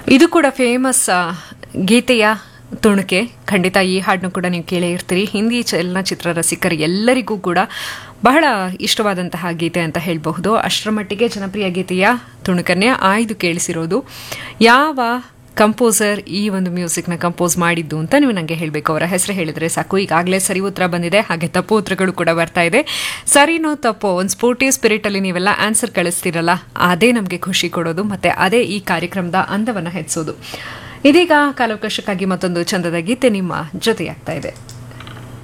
ಇದು ಕೂಡ ಫೇಮಸ್ ಗೀತೆಯ ತುಣುಕೆ ಖಂಡಿತ ಈ ಹಾಡನ್ನು ಕೂಡ ನೀವು ಕೇಳೇ ಇರ್ತೀರಿ ಹಿಂದಿ ಚಲನಚಿತ್ರ ರಸಿಕರು ಎಲ್ಲರಿಗೂ ಕೂಡ ಬಹಳ ಇಷ್ಟವಾದಂತಹ ಗೀತೆ ಅಂತ ಹೇಳಬಹುದು ಅಷ್ಟರ ಮಟ್ಟಿಗೆ ಜನಪ್ರಿಯ ಗೀತೆಯ ತುಣುಕನ್ನೇ ಆಯ್ದು ಕೇಳಿಸಿರೋದು ಯಾವ ಕಂಪೋಸರ್ ಈ ಒಂದು ಮ್ಯೂಸಿಕ್ನ ಕಂಪೋಸ್ ಮಾಡಿದ್ದು ಅಂತ ನೀವು ನನಗೆ ಹೇಳಬೇಕು ಅವರ ಹೆಸರು ಹೇಳಿದ್ರೆ ಸಾಕು ಈಗಾಗಲೇ ಸರಿ ಉತ್ತರ ಬಂದಿದೆ ಹಾಗೆ ತಪ್ಪು ಉತ್ತರಗಳು ಕೂಡ ಬರ್ತಾ ಇದೆ ಸರಿನೋ ತಪ್ಪೋ ಒಂದು ಸ್ಪೋರ್ಟಿವ್ ಸ್ಪಿರಿಟಲ್ಲಿ ನೀವೆಲ್ಲ ಆನ್ಸರ್ ಕಳಿಸ್ತೀರಲ್ಲ ಅದೇ ನಮಗೆ ಖುಷಿ ಕೊಡೋದು ಮತ್ತೆ ಅದೇ ಈ ಕಾರ್ಯಕ್ರಮದ ಅಂದವನ್ನು ಹೆಚ್ಚಿಸೋದು ಇದೀಗ ಕಾಲಾವಕಾಶಕ್ಕಾಗಿ ಮತ್ತೊಂದು ಚಂದದ ಗೀತೆ ನಿಮ್ಮ ಜೊತೆಯಾಗ್ತಾ ಇದೆ